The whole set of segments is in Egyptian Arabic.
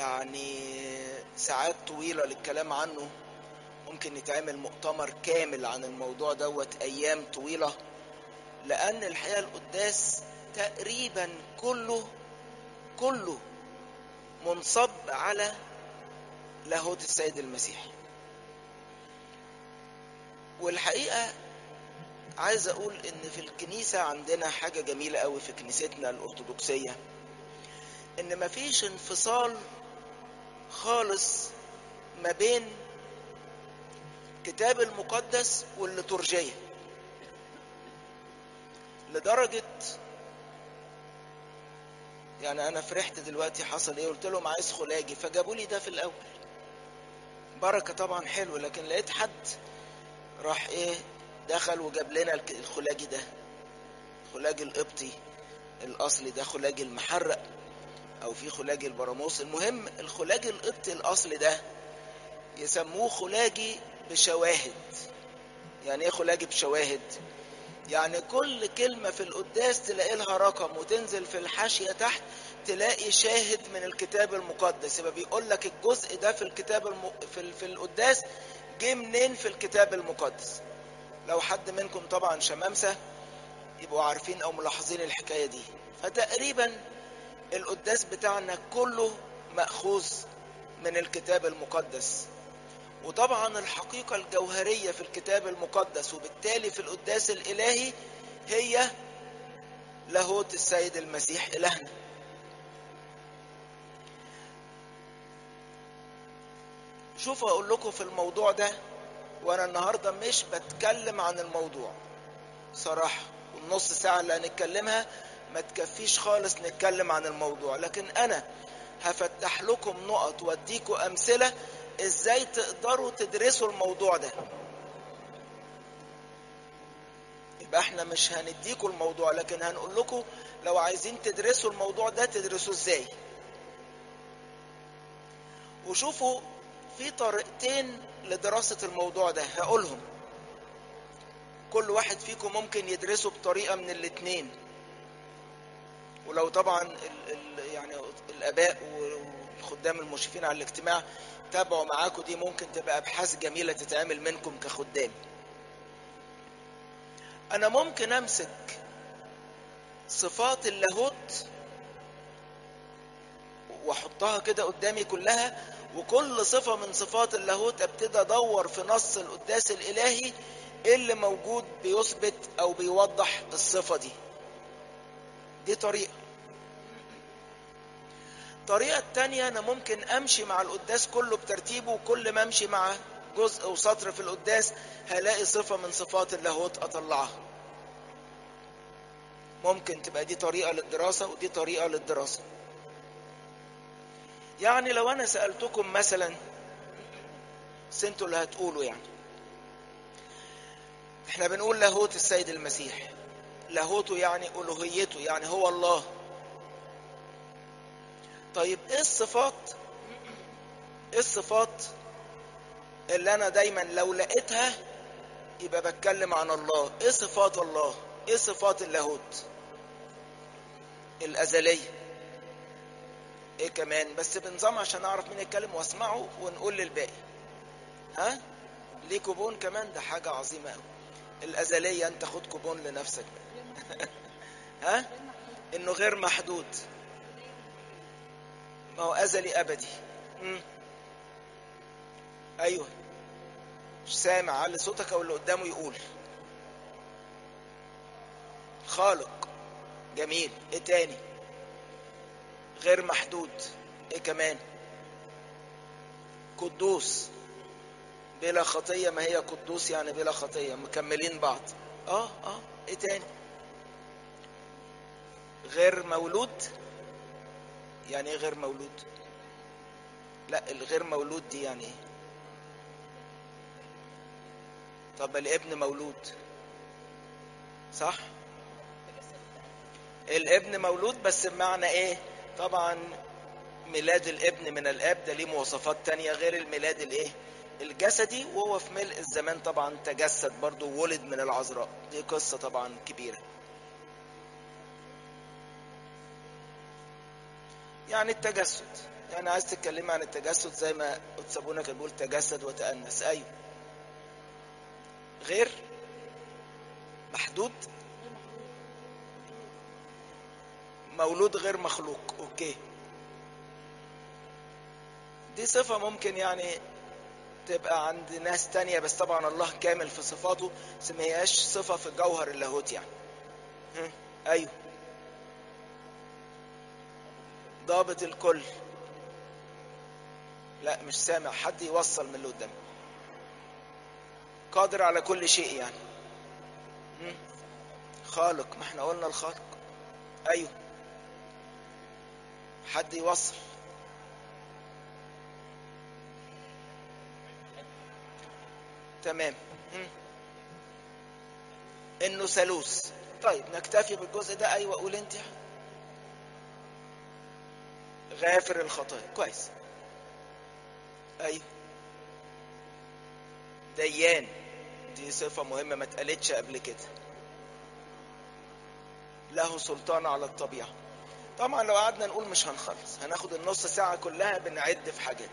يعني ساعات طويلة للكلام عنه ممكن يتعمل مؤتمر كامل عن الموضوع دوت أيام طويلة لأن الحقيقة القداس تقريبا كله كله منصب على لاهوت السيد المسيح والحقيقة عايز أقول إن في الكنيسة عندنا حاجة جميلة قوي في كنيستنا الأرثوذكسية إن مفيش انفصال خالص ما بين الكتاب المقدس والليتورجية لدرجة يعني أنا فرحت دلوقتي حصل إيه قلت لهم عايز خلاجي فجابوا لي ده في الأول بركة طبعا حلو لكن لقيت حد راح إيه دخل وجاب لنا الخلاجي ده خلاجي القبطي الأصلي ده خلاجي المحرق أو في خلاجي البراموس المهم الخلاجي القبطي الأصلي ده يسموه خلاجي بشواهد يعني ايه خلاجي بشواهد يعني كل كلمة في القداس تلاقي لها رقم وتنزل في الحاشية تحت تلاقي شاهد من الكتاب المقدس يبقى بيقول لك الجزء ده في الكتاب الم... في, ال... في القداس جه منين في الكتاب المقدس لو حد منكم طبعا شمامسة يبقوا عارفين او ملاحظين الحكاية دي فتقريبا القداس بتاعنا كله مأخوذ من الكتاب المقدس وطبعا الحقيقة الجوهرية في الكتاب المقدس وبالتالي في القداس الإلهي هي لاهوت السيد المسيح إلهنا شوفوا أقول لكم في الموضوع ده وأنا النهاردة مش بتكلم عن الموضوع صراحة والنص ساعة اللي هنتكلمها ما تكفيش خالص نتكلم عن الموضوع لكن أنا هفتح لكم نقط واديكم أمثلة ازاي تقدروا تدرسوا الموضوع ده يبقى احنا مش هنديكوا الموضوع لكن هنقول لكم لو عايزين تدرسوا الموضوع ده تدرسوه ازاي وشوفوا في طريقتين لدراسة الموضوع ده هقولهم كل واحد فيكم ممكن يدرسه بطريقة من الاتنين ولو طبعا ال ال يعني الاباء والخدام المشرفين على الاجتماع تابعوا معاكم دي ممكن تبقى ابحاث جميله تتعمل منكم كخدام انا ممكن امسك صفات اللاهوت واحطها كده قدامي كلها وكل صفة من صفات اللاهوت ابتدي ادور في نص القداس الالهي ايه اللي موجود بيثبت او بيوضح الصفة دي دي طريقة الطريقة التانية أنا ممكن أمشي مع القداس كله بترتيبه وكل ما أمشي مع جزء وسطر في القداس هلاقي صفة من صفات اللاهوت أطلعها ممكن تبقى دي طريقة للدراسة ودي طريقة للدراسة يعني لو أنا سألتكم مثلا انتوا اللي هتقولوا يعني احنا بنقول لاهوت السيد المسيح لاهوته يعني ألوهيته يعني هو الله طيب ايه الصفات ايه الصفات اللي انا دايما لو لقيتها يبقى بتكلم عن الله ايه صفات الله ايه صفات اللاهوت الازليه ايه كمان بس بنظام عشان اعرف مين يتكلم واسمعه ونقول للباقي ها ليه كوبون كمان ده حاجه عظيمه قوي الازليه انت خد كوبون لنفسك ها انه غير محدود ما هو أزلي أبدي مم. أيوه مش سامع علي صوتك أو اللي قدامه يقول خالق جميل إيه تاني غير محدود إيه كمان قدوس بلا خطية ما هي قدوس يعني بلا خطية مكملين بعض اه اه ايه تاني غير مولود يعني ايه غير مولود لا الغير مولود دي يعني ايه طب الابن مولود صح الابن مولود بس بمعنى ايه طبعا ميلاد الابن من الاب ده ليه مواصفات تانية غير الميلاد الايه الجسدي وهو في ملء الزمان طبعا تجسد برضه وولد من العذراء دي قصة طبعا كبيرة يعني التجسد يعني عايز تتكلمي عن التجسد زي ما قدس ابونا كان بيقول تجسد وتأنس ايوه غير محدود مولود غير مخلوق اوكي دي صفة ممكن يعني تبقى عند ناس تانية بس طبعا الله كامل في صفاته بس ما هياش صفة في جوهر اللاهوت يعني هم، ايوه ضابط الكل لا مش سامع حد يوصل من اللي قدامي قادر على كل شيء يعني هم؟ خالق ما احنا قلنا الخالق ايوه حد يوصل تمام هم. انه ثالوث طيب نكتفي بالجزء ده ايوه قول انت غافر الخطايا كويس ايوه ديان دي صفة مهمة ما اتقالتش قبل كده له سلطان على الطبيعة طبعا لو قعدنا نقول مش هنخلص هناخد النص ساعة كلها بنعد في حاجات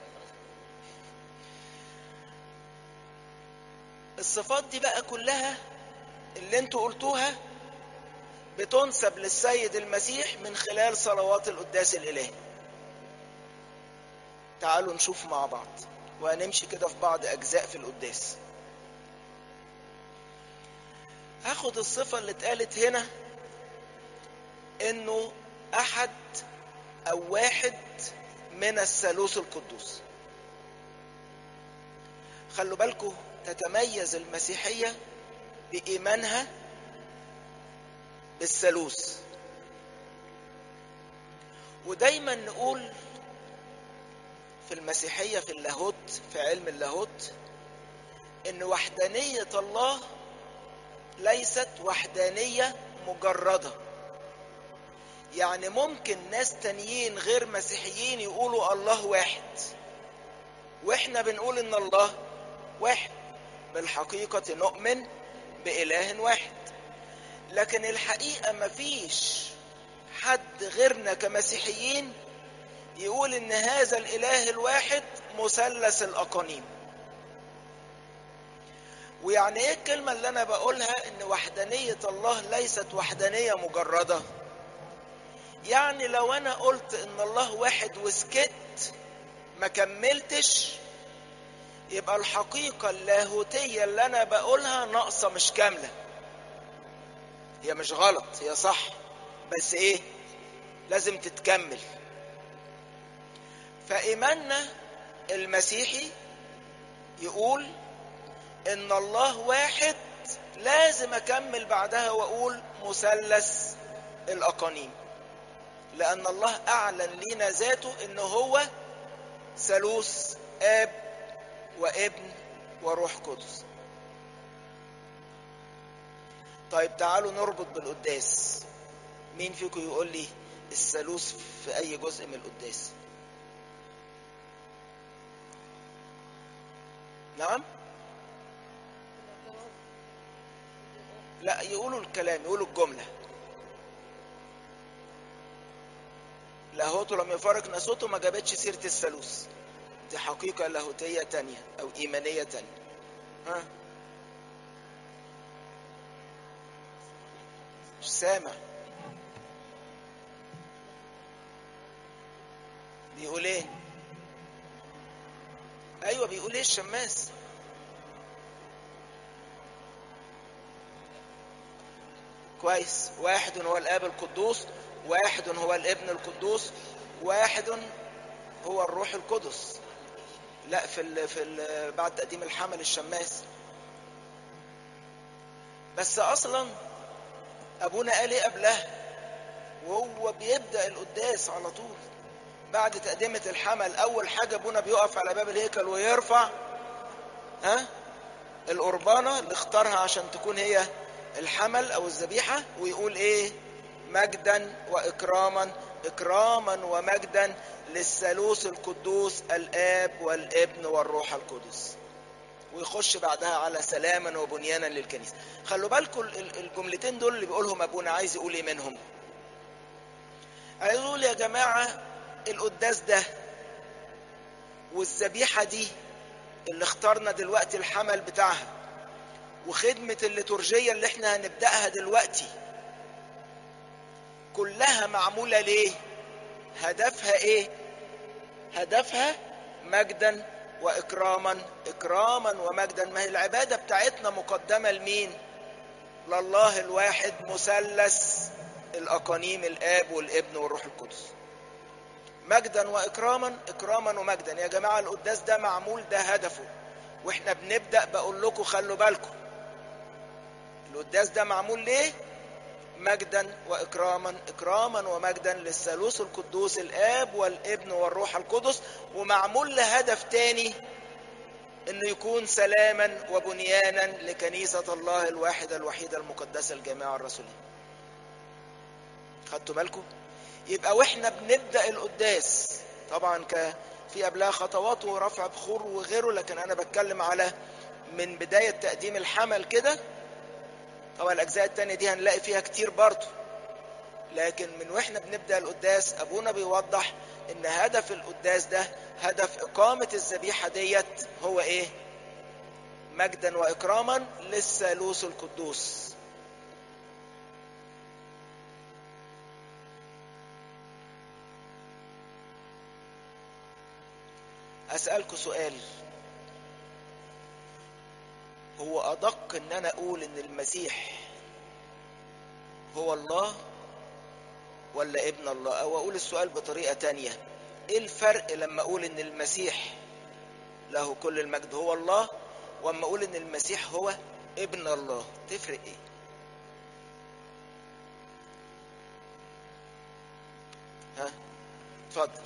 الصفات دي بقى كلها اللي انتوا قلتوها بتنسب للسيد المسيح من خلال صلوات القداس الإلهي تعالوا نشوف مع بعض وهنمشي كده في بعض أجزاء في القداس هاخد الصفة اللي اتقالت هنا انه احد او واحد من الثالوث القدوس خلوا بالكم تتميز المسيحية بإيمانها بالثالوث ودايما نقول في المسيحية في اللاهوت في علم اللاهوت ان وحدانية الله ليست وحدانية مجردة يعني ممكن ناس تانيين غير مسيحيين يقولوا الله واحد واحنا بنقول ان الله واحد بالحقيقة نؤمن بإله واحد لكن الحقيقة مفيش حد غيرنا كمسيحيين يقول ان هذا الاله الواحد مثلث الاقانيم ويعني ايه الكلمة اللي انا بقولها ان وحدانية الله ليست وحدانية مجردة يعني لو انا قلت ان الله واحد وسكت ما كملتش يبقى الحقيقة اللاهوتية اللي انا بقولها ناقصة مش كاملة هي مش غلط هي صح بس ايه لازم تتكمل فإيماننا المسيحي يقول إن الله واحد لازم أكمل بعدها وأقول مثلث الأقانيم لأن الله أعلن لنا ذاته إن هو ثالوث آب وابن وروح قدس طيب تعالوا نربط بالقداس مين فيكم يقول لي الثالوث في أي جزء من القداس نعم لا يقولوا الكلام يقولوا الجملة لاهوته لم يفارق ناسوته ما جابتش سيرة الثالوث دي حقيقة لاهوتية تانية أو إيمانية تانية ها مش سامع بيقول ايه ايوه بيقول ايه الشماس كويس واحد هو الاب القدوس واحد هو الابن القدوس واحد هو الروح القدس لا في ال في ال بعد تقديم الحمل الشماس بس اصلا ابونا قال ايه قبلها وهو بيبدا القداس على طول بعد تقدمة الحمل أول حاجة أبونا بيقف على باب الهيكل ويرفع ها القربانة اللي اختارها عشان تكون هي الحمل أو الذبيحة ويقول إيه مجدا وإكراما إكراما ومجدا للثالوث القدوس الآب والابن والروح القدس ويخش بعدها على سلاما وبنيانا للكنيسة خلوا بالكم الجملتين دول اللي بيقولهم أبونا عايز يقول إيه منهم هيقول يا جماعة القداس ده والذبيحة دي اللي اخترنا دلوقتي الحمل بتاعها وخدمة الليتورجية اللي احنا هنبدأها دلوقتي كلها معمولة ليه هدفها ايه هدفها مجدا واكراما اكراما ومجدا ما هي العبادة بتاعتنا مقدمة لمين لله الواحد مثلث الاقانيم الاب والابن والروح القدس مجدا واكراما اكراما ومجدا يا جماعه القداس ده معمول ده هدفه واحنا بنبدا بقول لكم خلوا بالكم القداس ده معمول ليه مجدا واكراما اكراما ومجدا للثالوث القدوس الاب والابن والروح القدس ومعمول لهدف تاني انه يكون سلاما وبنيانا لكنيسه الله الواحده الوحيده المقدسه الجامعه الرسوليه خدتوا بالكم يبقى واحنا بنبدا القداس طبعا ك في قبلها خطوات ورفع بخور وغيره لكن انا بتكلم على من بدايه تقديم الحمل كده طبعا الاجزاء التانية دي هنلاقي فيها كتير برضه لكن من واحنا بنبدا القداس ابونا بيوضح ان هدف القداس ده هدف اقامه الذبيحه ديت هو ايه مجدا واكراما للثالوث القدوس اسالكوا سؤال هو ادق ان انا اقول ان المسيح هو الله ولا ابن الله او اقول السؤال بطريقه تانية ايه الفرق لما اقول ان المسيح له كل المجد هو الله واما اقول ان المسيح هو ابن الله تفرق ايه ها اتفضل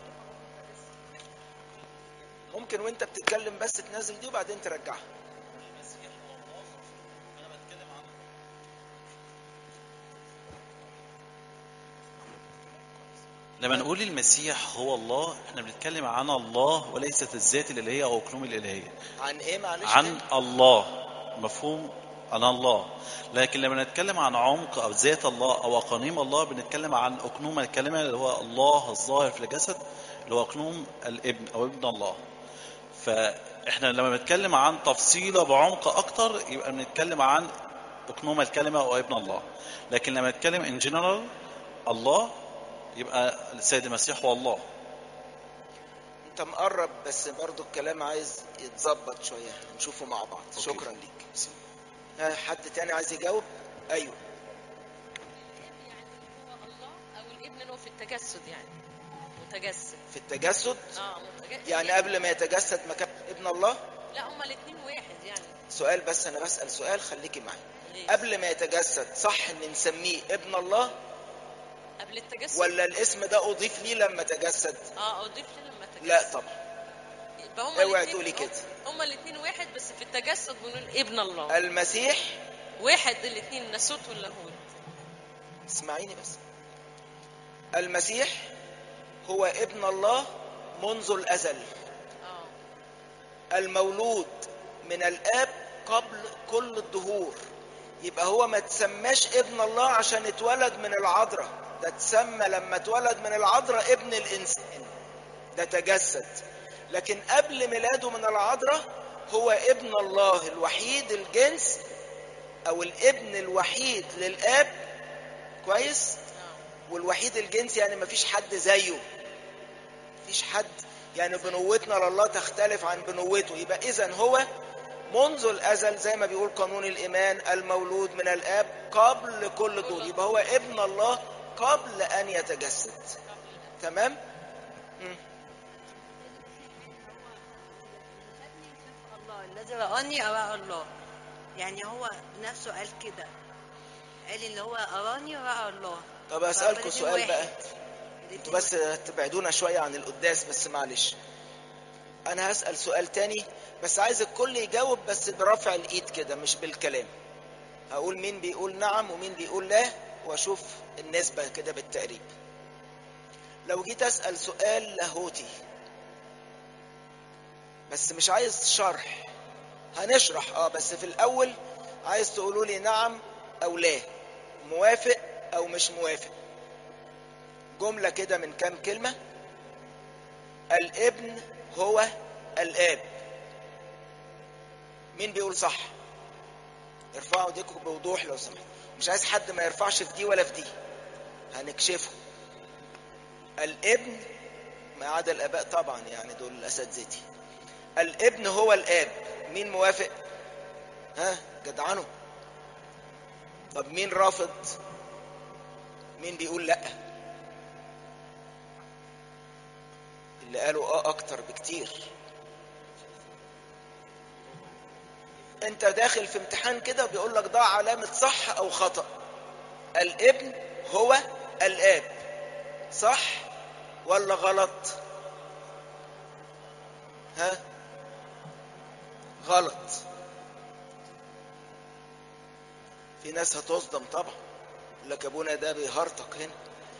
ممكن وانت بتتكلم بس تنزل دي وبعدين ترجعها لما نقول المسيح هو الله احنا بنتكلم عن الله وليست الذات الالهيه او اقلوم الالهيه عن ايه معلش عن الله مفهوم عن الله لكن لما نتكلم عن عمق او ذات الله او اقانيم الله بنتكلم عن اقنوم الكلمه اللي هو الله الظاهر في الجسد اللي هو اقنوم الابن او ابن الله فاحنا لما بنتكلم عن تفصيله بعمق اكتر يبقى بنتكلم عن اقنوم الكلمه او ابن الله لكن لما نتكلم ان جنرال الله يبقى السيد المسيح هو الله انت مقرب بس برضو الكلام عايز يتظبط شويه نشوفه مع بعض أوكي. شكرا ليك ها حد تاني عايز يجاوب ايوه هو الله او الابن اللي هو في التجسد يعني متجسد في التجسد اه متجسد يعني قبل ما يتجسد مكان ابن الله لا هما الاثنين واحد يعني سؤال بس انا بسال سؤال خليكي معايا ليه؟ قبل ما يتجسد صح ان نسميه ابن الله قبل التجسد ولا الاسم ده اضيف ليه لما تجسد اه اضيف لي لما تجسد لا طبعا يبقى هما اوعي الاتنين- تقولي كده. هما الاثنين واحد بس في التجسد بنقول ابن الله المسيح واحد الاثنين الناسوت واللاهوت اسمعيني بس المسيح هو ابن الله منذ الازل اه المولود من الاب قبل كل الدهور يبقى هو ما تسماش ابن الله عشان اتولد من العذراء ده تسمى لما اتولد من العذراء ابن الانسان ده تجسد لكن قبل ميلاده من العذراء هو ابن الله الوحيد الجنس او الابن الوحيد للاب كويس اه والوحيد الجنس يعني مفيش حد زيه مفيش حد يعني بنوتنا لله تختلف عن بنوته يبقى اذا هو منذ الازل زي ما بيقول قانون الايمان المولود من الاب قبل كل دول يبقى هو ابن الله قبل ان يتجسد تمام مم. الله الذي رآني أرى الله يعني هو نفسه قال كده قال اللي هو أراني ورأى الله طب اسالكم فالاتنين سؤال واحد. بقى الاتنين انتوا بس تبعدونا شويه عن القداس بس معلش انا هسال سؤال تاني بس عايز الكل يجاوب بس برفع الايد كده مش بالكلام هقول مين بيقول نعم ومين بيقول لا واشوف النسبه كده بالتقريب لو جيت اسال سؤال لاهوتي بس مش عايز شرح هنشرح اه بس في الاول عايز تقولوا لي نعم او لا موافق او مش موافق جملة كده من كام كلمة الابن هو الآب مين بيقول صح ارفعوا ايديكم بوضوح لو سمحت مش عايز حد ما يرفعش في دي ولا في دي هنكشفه الابن ما عدا الاباء طبعا يعني دول اساتذتي الابن هو الاب مين موافق ها جدعنه طب مين رافض مين بيقول لا اللي قالوا اه اكتر بكتير انت داخل في امتحان كده بيقول لك ضع علامة صح او خطأ الابن هو الاب صح ولا غلط ها غلط في ناس هتصدم طبعا يقول لك ابونا ده بيهرطق هنا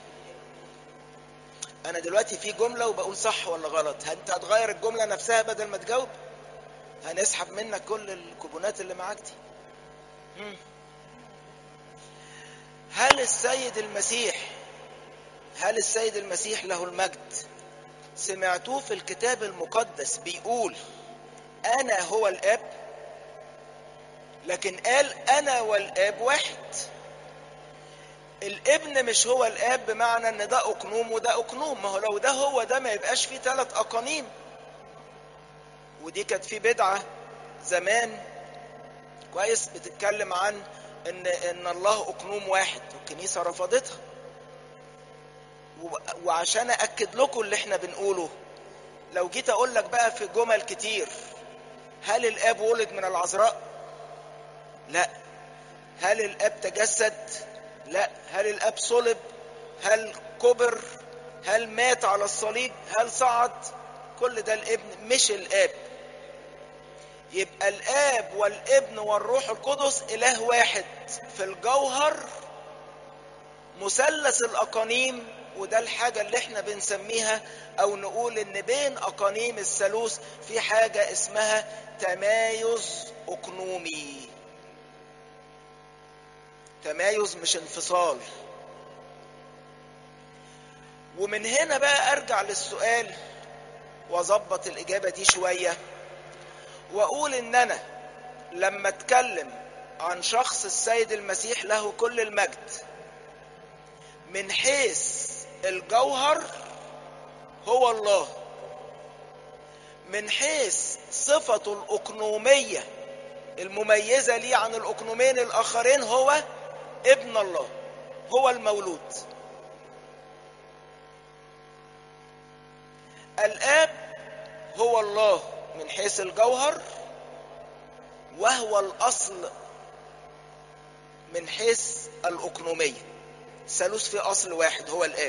انا دلوقتي في جملة وبقول صح ولا غلط انت هتغير الجملة نفسها بدل ما تجاوب هنسحب منك كل الكوبونات اللي معاك دي مم. هل السيد المسيح هل السيد المسيح له المجد سمعتوه في الكتاب المقدس بيقول انا هو الاب لكن قال انا والاب واحد الابن مش هو الاب بمعنى ان ده اقنوم وده اقنوم ما هو لو ده هو ده ما يبقاش فيه ثلاث اقانيم ودي كانت في بدعة زمان كويس بتتكلم عن ان ان الله اقنوم واحد والكنيسة رفضتها وعشان اكد لكم اللي احنا بنقوله لو جيت اقول لك بقى في جمل كتير هل الاب ولد من العذراء لا هل الاب تجسد لا هل الاب صلب هل كبر هل مات على الصليب هل صعد كل ده الابن مش الاب يبقى الاب والابن والروح القدس اله واحد في الجوهر مثلث الاقانيم وده الحاجة اللي احنا بنسميها او نقول ان بين اقانيم الثالوث في حاجة اسمها تمايز اقنومي تمايز مش انفصال ومن هنا بقى ارجع للسؤال واظبط الاجابة دي شوية واقول ان انا لما اتكلم عن شخص السيد المسيح له كل المجد من حيث الجوهر هو الله من حيث صفته الأقنومية المميزة ليه عن الأقنومين الآخرين هو ابن الله هو المولود الآب هو الله من حيث الجوهر وهو الأصل من حيث الأقنومية ثالوث في أصل واحد هو الآب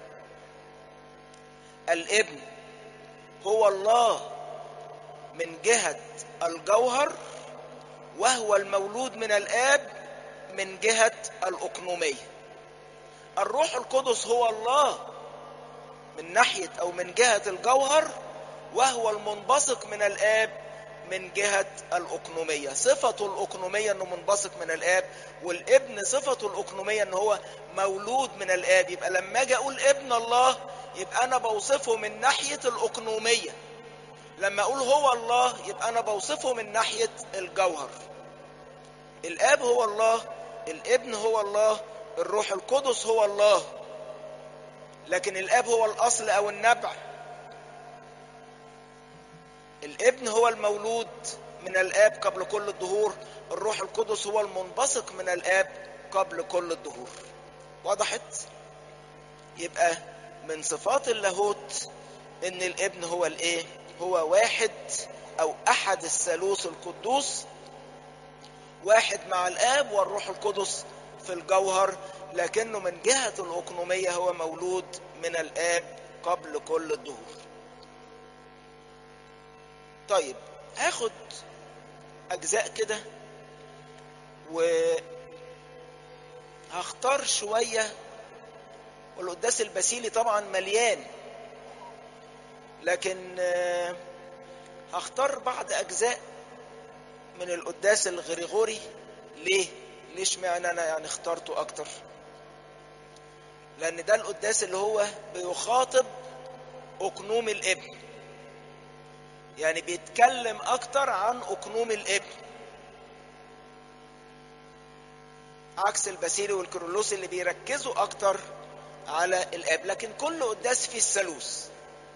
الابن هو الله من جهة الجوهر وهو المولود من الآب من جهة الأقنومية الروح القدس هو الله من ناحية أو من جهة الجوهر وهو المنبثق من الآب من جهة الأقنومية صفة الأقنومية أنه منبثق من الآب والابن صفة الأقنومية أنه هو مولود من الآب يبقى لما أجي أقول ابن الله يبقى أنا بوصفه من ناحية الأقنومية لما أقول هو الله يبقى أنا بوصفه من ناحية الجوهر الآب هو الله الابن هو الله الروح القدس هو الله لكن الآب هو الأصل أو النبع الابن هو المولود من الآب قبل كل الدهور الروح القدس هو المنبثق من الآب قبل كل الدهور وضحت يبقى من صفات اللاهوت ان الابن هو الايه هو واحد او احد الثالوث القدوس واحد مع الاب والروح القدس في الجوهر لكنه من جهة الأقنومية هو مولود من الآب قبل كل الدهور طيب هاخد أجزاء كده وهختار شوية والقداس البسيلي طبعا مليان لكن هختار بعض أجزاء من القداس الغريغوري ليه؟ ليش معنى أنا يعني اخترته أكتر؟ لان ده القداس اللي هو بيخاطب اقنوم الابن يعني بيتكلم اكتر عن اقنوم الابن عكس الباسيلي والكرولوس اللي بيركزوا اكتر على الاب لكن كل قداس فيه الثالوث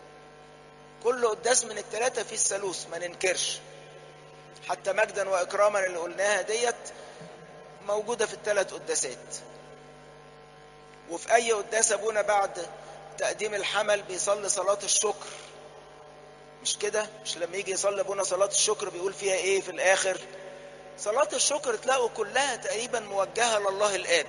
كل قداس من الثلاثه فيه الثالوث ما ننكرش حتى مجدا واكراما اللي قلناها ديت موجوده في الثلاث قداسات وفي اي قداس ابونا بعد تقديم الحمل بيصلي صلاه الشكر مش كده مش لما يجي يصلي ابونا صلاه الشكر بيقول فيها ايه في الاخر صلاه الشكر تلاقوا كلها تقريبا موجهه لله الاب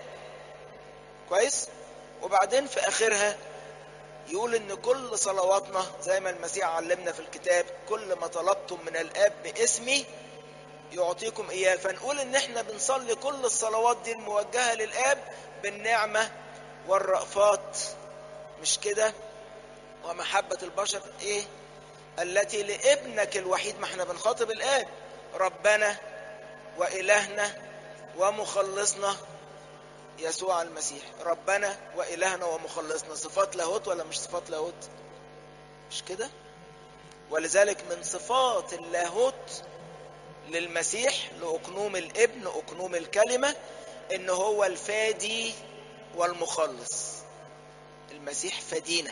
كويس وبعدين في اخرها يقول ان كل صلواتنا زي ما المسيح علمنا في الكتاب كل ما طلبتم من الاب باسمي يعطيكم اياه فنقول ان احنا بنصلي كل الصلوات دي الموجهه للاب بالنعمه والرأفات مش كده ومحبه البشر ايه التي لابنك الوحيد ما احنا بنخاطب الاب ربنا والهنا ومخلصنا يسوع المسيح ربنا والهنا ومخلصنا صفات لاهوت ولا مش صفات لاهوت مش كده ولذلك من صفات اللاهوت للمسيح لأقنوم الابن أقنوم الكلمة إن هو الفادي والمخلص المسيح فدينا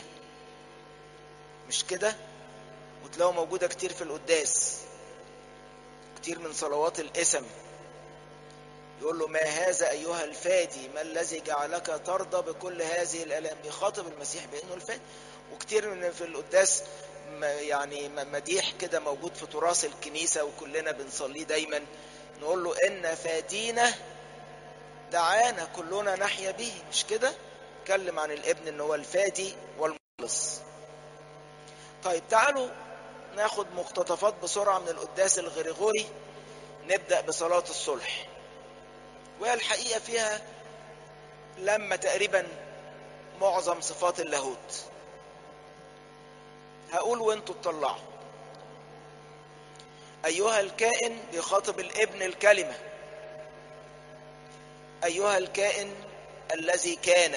مش كده وتلاقوا موجودة كتير في القداس كتير من صلوات الاسم يقول له ما هذا أيها الفادي ما الذي جعلك ترضى بكل هذه الآلام بيخاطب المسيح بأنه الفادي وكتير من في القداس يعني مديح كده موجود في تراث الكنيسة وكلنا بنصليه دايما نقول له إن فادينا دعانا كلنا نحيا به مش كده اتكلم عن الابن ان هو الفادي والمخلص طيب تعالوا ناخد مقتطفات بسرعة من القداس الغريغوري نبدأ بصلاة الصلح وهي الحقيقة فيها لما تقريبا معظم صفات اللاهوت هقول وانتوا تطلعوا أيها الكائن بيخاطب الابن الكلمة أيها الكائن الذي كان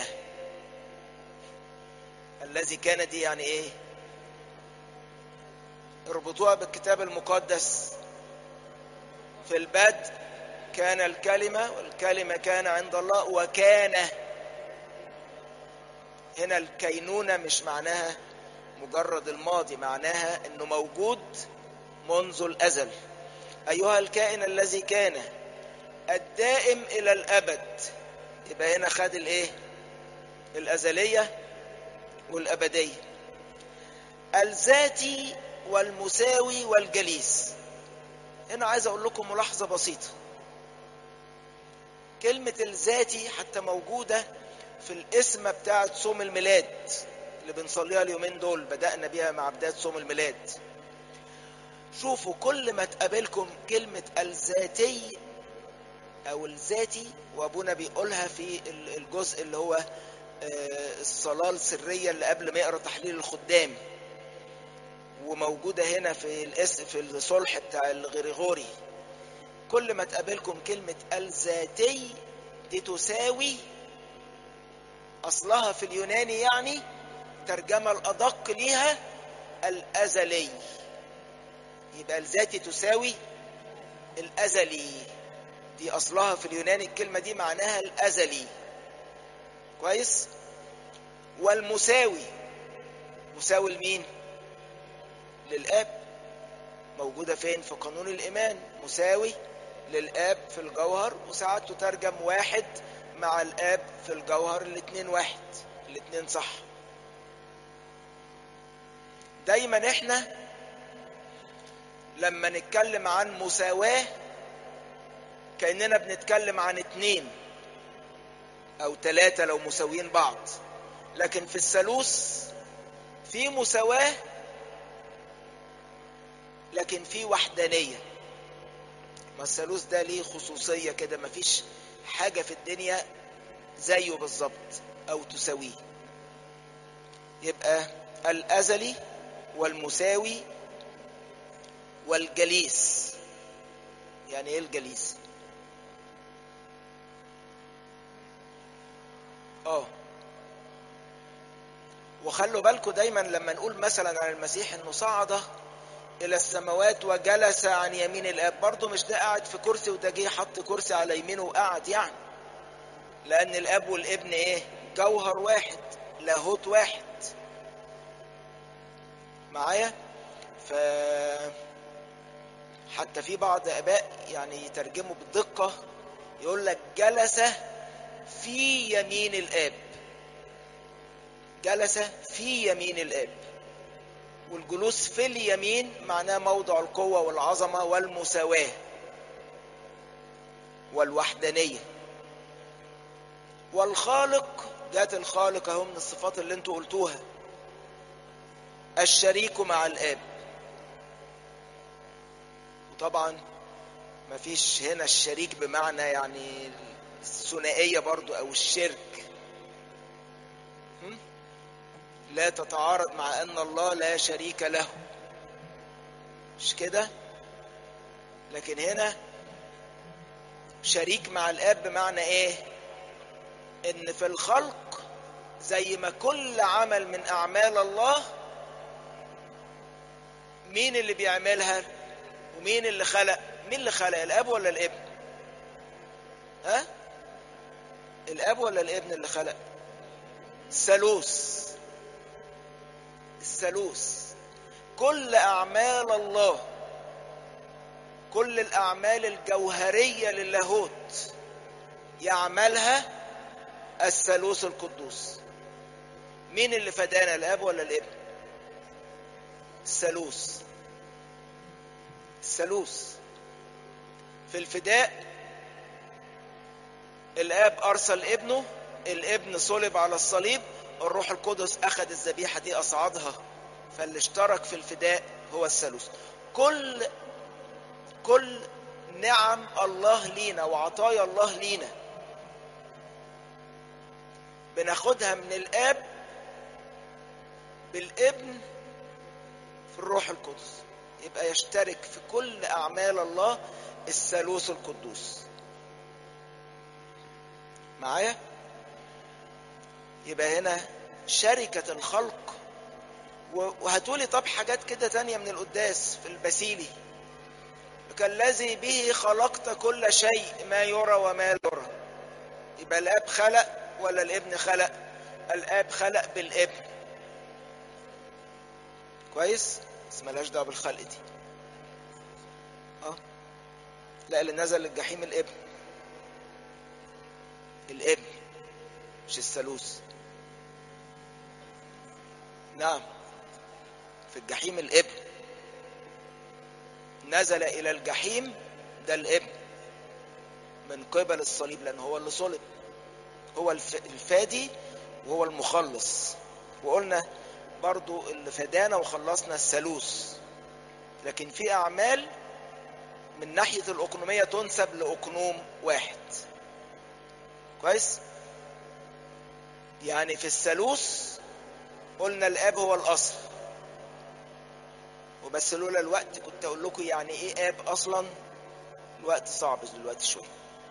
الذي كان دي يعني ايه اربطوها بالكتاب المقدس في البدء كان الكلمة والكلمة كان عند الله وكان هنا الكينونة مش معناها مجرد الماضي معناها انه موجود منذ الازل ايها الكائن الذي كان الدائم الى الابد يبقى هنا خد الايه الازليه والابديه الذاتي والمساوي والجليس هنا عايز اقول لكم ملاحظه بسيطه كلمه الذاتي حتى موجوده في الاسم بتاعه صوم الميلاد اللي بنصليها اليومين دول بدأنا بيها مع بداية صوم الميلاد شوفوا كل ما تقابلكم كلمة الذاتي أو الذاتي وأبونا بيقولها في الجزء اللي هو الصلاة السرية اللي قبل ما يقرأ تحليل الخدام وموجودة هنا في الاسم في الصلح بتاع الغريغوري كل ما تقابلكم كلمة الذاتي دي تساوي أصلها في اليوناني يعني الترجمة الأدق ليها الأزلي يبقى الذاتي تساوي الأزلي دي أصلها في اليوناني الكلمة دي معناها الأزلي كويس والمساوي مساوي لمين للآب موجودة فين في قانون الإيمان مساوي للآب في الجوهر وساعات تترجم واحد مع الآب في الجوهر الاتنين واحد الاتنين صح دايما احنا لما نتكلم عن مساواة كأننا بنتكلم عن اتنين او تلاتة لو مساويين بعض لكن في الثالوث في مساواة لكن في وحدانية ما الثالوث ده ليه خصوصية كده مفيش حاجة في الدنيا زيه بالظبط او تساويه يبقى الازلي والمساوي والجليس يعني ايه الجليس اه وخلوا بالكم دايما لما نقول مثلا عن المسيح انه صعد الى السماوات وجلس عن يمين الاب برضه مش ده قاعد في كرسي وده جه حط كرسي على يمينه وقعد يعني لان الاب والابن ايه جوهر واحد لاهوت واحد معايا ف حتى في بعض اباء يعني يترجموا بدقه يقول لك جلس في يمين الاب جلس في يمين الاب والجلوس في اليمين معناه موضع القوه والعظمه والمساواه والوحدانيه والخالق جات الخالق اهو من الصفات اللي انتوا قلتوها الشريك مع الاب وطبعا مفيش هنا الشريك بمعنى يعني الثنائيه برضو او الشرك هم؟ لا تتعارض مع ان الله لا شريك له مش كده لكن هنا شريك مع الاب بمعنى ايه ان في الخلق زي ما كل عمل من اعمال الله مين اللي بيعملها ومين اللي خلق مين اللي خلق الاب ولا الابن ها الاب ولا الابن اللي خلق الثالوث الثالوث كل اعمال الله كل الاعمال الجوهريه للاهوت يعملها الثالوث القدوس مين اللي فدانا الاب ولا الابن الثالوث الثالوث في الفداء الاب ارسل ابنه الابن صلب على الصليب الروح القدس اخذ الذبيحه دي اصعدها فاللي اشترك في الفداء هو الثالوث كل كل نعم الله لينا وعطايا الله لينا بناخدها من الاب بالابن في الروح القدس يبقى يشترك في كل اعمال الله الثالوث القدوس معايا يبقى هنا شركة الخلق وهتقولي طب حاجات كده تانية من القداس في البسيلي كالذي به خلقت كل شيء ما يرى وما لا يرى يبقى الاب خلق ولا الابن خلق الاب خلق بالابن كويس بس ملهاش دعوه بالخلق دي اه لا اللي نزل للجحيم الابن الابن مش الثالوث نعم في الجحيم الابن نزل الى الجحيم ده الابن من قبل الصليب لان هو اللي صلب هو الفادي وهو المخلص وقلنا برضو اللي فدانا وخلصنا الثالوث لكن في اعمال من ناحية الاقنومية تنسب لاقنوم واحد كويس يعني في الثالوث قلنا الاب هو الاصل وبس لولا الوقت كنت اقول لكم يعني ايه اب اصلا الوقت صعب دلوقتي شويه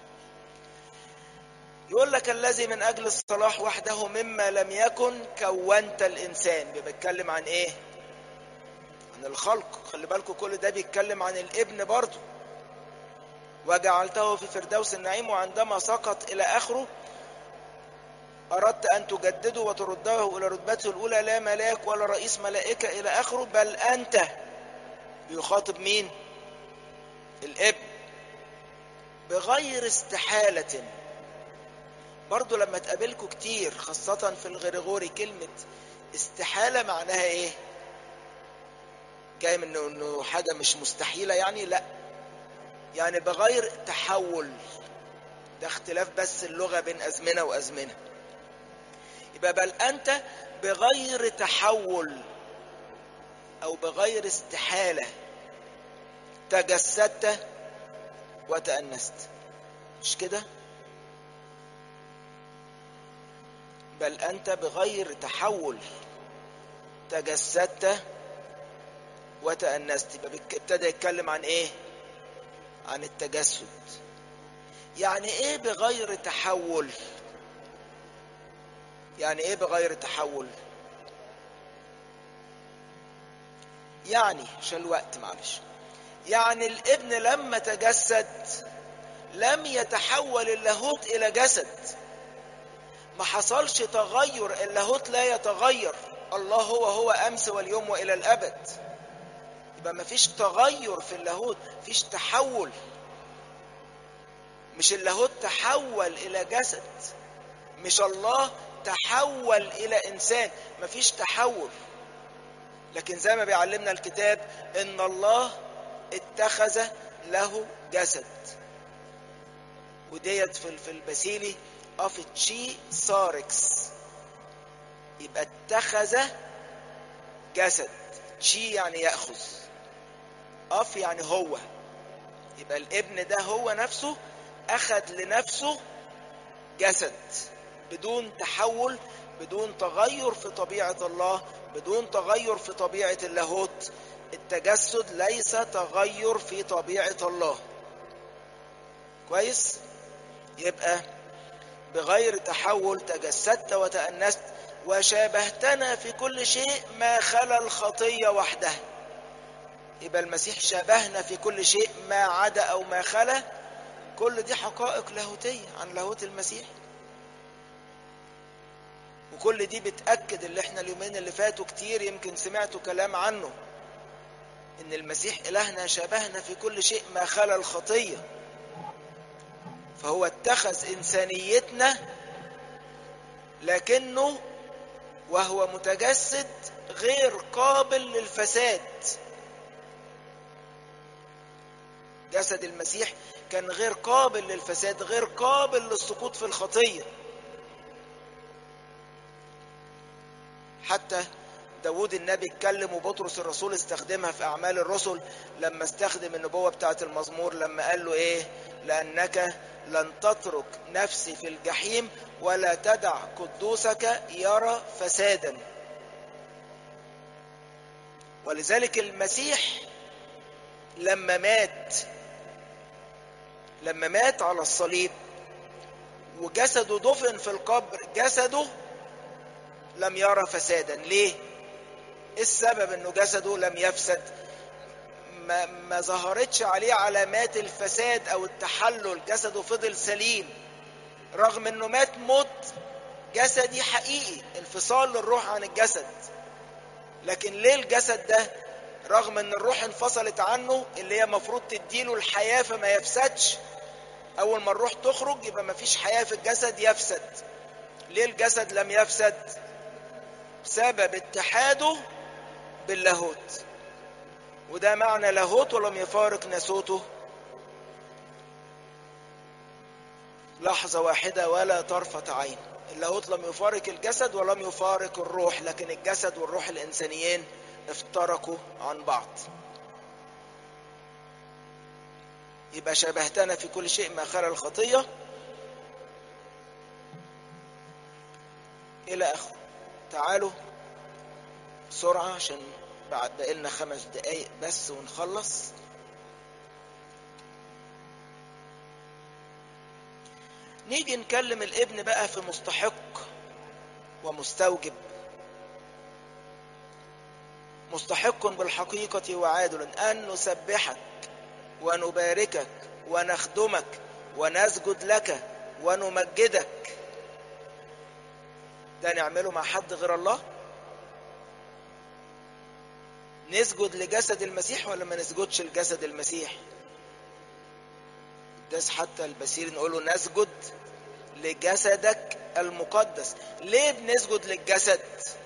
يقول لك الذي من اجل الصلاح وحده مما لم يكن كونت الانسان بيتكلم عن ايه عن الخلق خلي بالكم كل ده بيتكلم عن الابن برضه وجعلته في فردوس النعيم وعندما سقط الى اخره أردت أن تجدده وترده إلى رتبته الأولى لا ملاك ولا رئيس ملائكة إلى آخره بل أنت بيخاطب مين؟ الابن بغير استحالة برضو لما تقابلكوا كتير خاصة في الغريغوري كلمة استحالة معناها إيه؟ جاي من إنه حاجة مش مستحيلة يعني لا يعني بغير تحول ده اختلاف بس اللغة بين أزمنة وأزمنة يبقى بل أنت بغير تحول أو بغير استحالة تجسدت وتأنست مش كده؟ بل أنت بغير تحول تجسدت وتأنست يبقى ابتدى يتكلم عن إيه؟ عن التجسد يعني إيه بغير تحول؟ يعني ايه بغير تحول يعني عشان الوقت معلش يعني الابن لما تجسد لم يتحول اللاهوت الى جسد ما حصلش تغير اللاهوت لا يتغير الله هو هو امس واليوم والى الابد يبقى ما فيش تغير في اللاهوت فيش تحول مش اللاهوت تحول الى جسد مش الله تحول الى انسان ما فيش تحول لكن زي ما بيعلمنا الكتاب ان الله اتخذ له جسد وديت في في البسيلي افتشي ساركس يبقى اتخذ جسد تشي يعني ياخذ اف يعني هو يبقى الابن ده هو نفسه اخذ لنفسه جسد بدون تحول بدون تغير في طبيعه الله بدون تغير في طبيعه اللاهوت التجسد ليس تغير في طبيعه الله كويس يبقى بغير تحول تجسدت وتأنست وشابهتنا في كل شيء ما خلا الخطية وحدها يبقى المسيح شابهنا في كل شيء ما عدا أو ما خلا كل دي حقائق لاهوتية عن لاهوت المسيح وكل دي بتأكد اللي احنا اليومين اللي فاتوا كتير يمكن سمعتوا كلام عنه ان المسيح إلهنا شابهنا في كل شيء ما خلا الخطيه فهو اتخذ إنسانيتنا لكنه وهو متجسد غير قابل للفساد جسد المسيح كان غير قابل للفساد غير قابل للسقوط في الخطية حتى داود النبي اتكلم وبطرس الرسول استخدمها في أعمال الرسل لما استخدم النبوة بتاعت المزمور لما قال له إيه لأنك لن تترك نفسي في الجحيم ولا تدع قدوسك يرى فسادا ولذلك المسيح لما مات لما مات على الصليب وجسده دفن في القبر جسده لم يرى فسادا ليه ايه السبب انه جسده لم يفسد ما, ما ظهرتش عليه علامات الفساد او التحلل جسده فضل سليم رغم انه مات موت جسدي حقيقي انفصال للروح عن الجسد لكن ليه الجسد ده رغم ان الروح انفصلت عنه اللي هي مفروض تديله الحياة فما يفسدش اول ما الروح تخرج يبقى ما فيش حياة في الجسد يفسد ليه الجسد لم يفسد بسبب اتحاده باللاهوت وده معنى لاهوت ولم يفارق ناسوته لحظة واحدة ولا طرفة عين اللاهوت لم يفارق الجسد ولم يفارق الروح لكن الجسد والروح الإنسانيين افترقوا عن بعض يبقى شبهتنا في كل شيء ما خلا الخطية إلى آخره تعالوا بسرعة عشان بعد بقالنا خمس دقايق بس ونخلص نيجي نكلم الابن بقى في مستحق ومستوجب مستحق بالحقيقة وعادل أن نسبحك ونباركك ونخدمك ونسجد لك ونمجدك ده نعمله مع حد غير الله نسجد لجسد المسيح ولا ما نسجدش لجسد المسيح ده حتى البصير نقول له نسجد لجسدك المقدس ليه بنسجد للجسد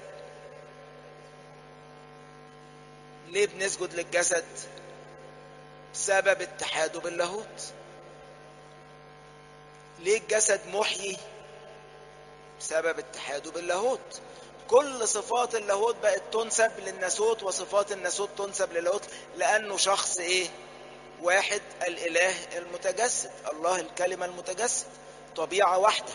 ليه بنسجد للجسد بسبب اتحاده باللاهوت ليه الجسد محيي بسبب اتحاده باللاهوت كل صفات اللاهوت بقت تنسب للناسوت وصفات الناسوت تنسب للاهوت لانه شخص ايه واحد الاله المتجسد الله الكلمه المتجسد طبيعه واحده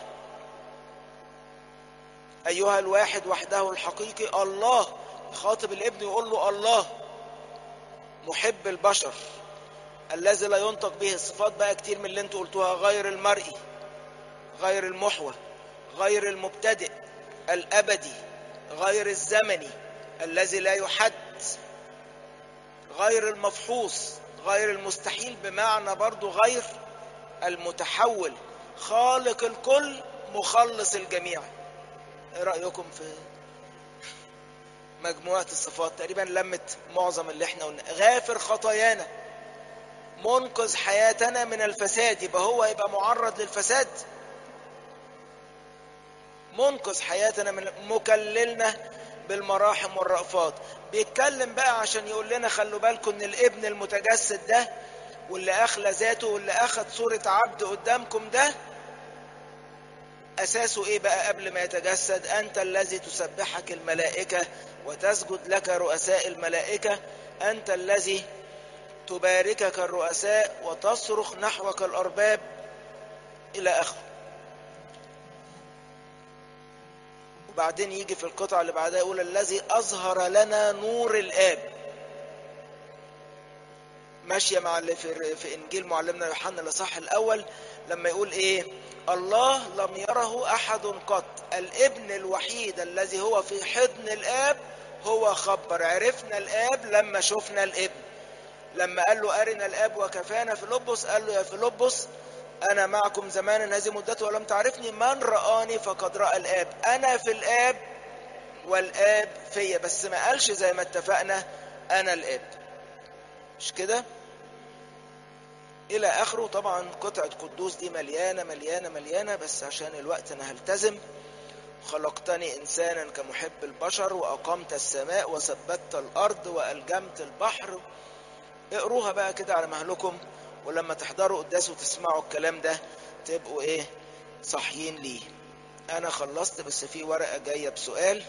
ايها الواحد وحده الحقيقي الله خاطب الابن يقول له الله محب البشر الذي لا ينطق به الصفات بقى كتير من اللي انتوا قلتوها غير المرئي غير المحوى غير المبتدئ الابدي غير الزمني الذي لا يحد غير المفحوص غير المستحيل بمعنى برضو غير المتحول خالق الكل مخلص الجميع ايه رأيكم في مجموعة الصفات تقريبا لمت معظم اللي احنا قلنا غافر خطايانا منقذ حياتنا من الفساد يبقى هو يبقى معرض للفساد منقذ حياتنا من مكللنا بالمراحم والرأفات بيتكلم بقى عشان يقول لنا خلوا بالكم ان الابن المتجسد ده واللي اخلى ذاته واللي اخذ صورة عبد قدامكم ده اساسه ايه بقى قبل ما يتجسد انت الذي تسبحك الملائكة وتسجد لك رؤساء الملائكة انت الذي تباركك الرؤساء وتصرخ نحوك الارباب الى اخره وبعدين يجي في القطعة اللي بعدها يقول الذي أظهر لنا نور الآب ماشية مع اللي في, في إنجيل معلمنا يوحنا الإصحاح الأول لما يقول إيه الله لم يره أحد قط الابن الوحيد الذي هو في حضن الآب هو خبر عرفنا الآب لما شفنا الابن لما قال له أرنا الآب وكفانا فيلبس قال له يا فيلبس أنا معكم زمانا هذه مدته ولم تعرفني من رآني فقد رأى الآب أنا في الآب والآب فيا بس ما قالش زي ما اتفقنا أنا الآب مش كده إلى آخره طبعا قطعة قدوس دي مليانة مليانة مليانة بس عشان الوقت أنا هلتزم خلقتني إنسانا كمحب البشر وأقمت السماء وثبتت الأرض وألجمت البحر اقروها بقى كده على مهلكم ولما تحضروا قداس وتسمعوا الكلام ده تبقوا ايه صاحيين ليه انا خلصت بس في ورقة جاية بسؤال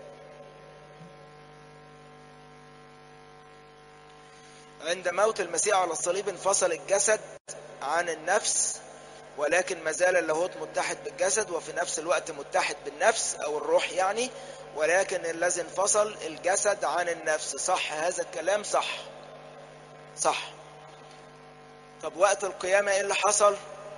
عند موت المسيح على الصليب انفصل الجسد عن النفس ولكن ما زال اللاهوت متحد بالجسد وفي نفس الوقت متحد بالنفس او الروح يعني ولكن الذي انفصل الجسد عن النفس صح هذا الكلام صح صح طب وقت القيامة ايه اللي حصل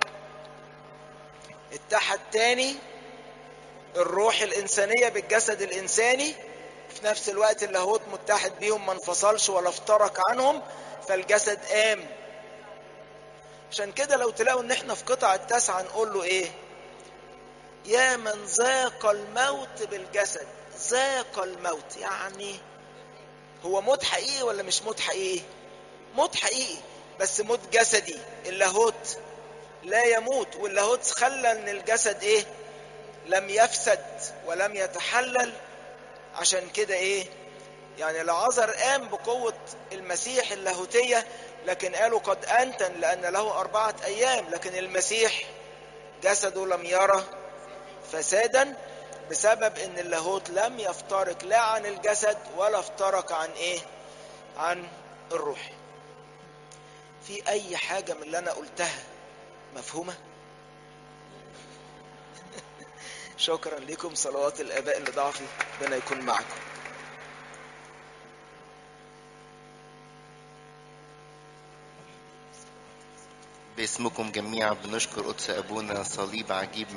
اتحد تاني الروح الإنسانية بالجسد الإنساني في نفس الوقت اللاهوت متحد بيهم ما انفصلش ولا افترق عنهم فالجسد قام عشان كده لو تلاقوا ان احنا في قطعة التاسعة نقول له ايه يا من ذاق الموت بالجسد ذاق الموت يعني هو موت حقيقي ولا مش موت حقيقي موت حقيقي بس موت جسدي اللاهوت لا يموت واللاهوت خلى ان الجسد ايه لم يفسد ولم يتحلل عشان كده ايه يعني العذر قام بقوة المسيح اللاهوتية لكن قالوا قد أنتن لأن له أربعة أيام لكن المسيح جسده لم يرى فسادا بسبب ان اللاهوت لم يفترق لا عن الجسد ولا افترق عن ايه عن الروح في اي حاجة من اللي انا قلتها مفهومة شكرا لكم صلوات الاباء اللي ضعفي ربنا يكون معكم باسمكم جميعا بنشكر قدس أبونا صليب عجيب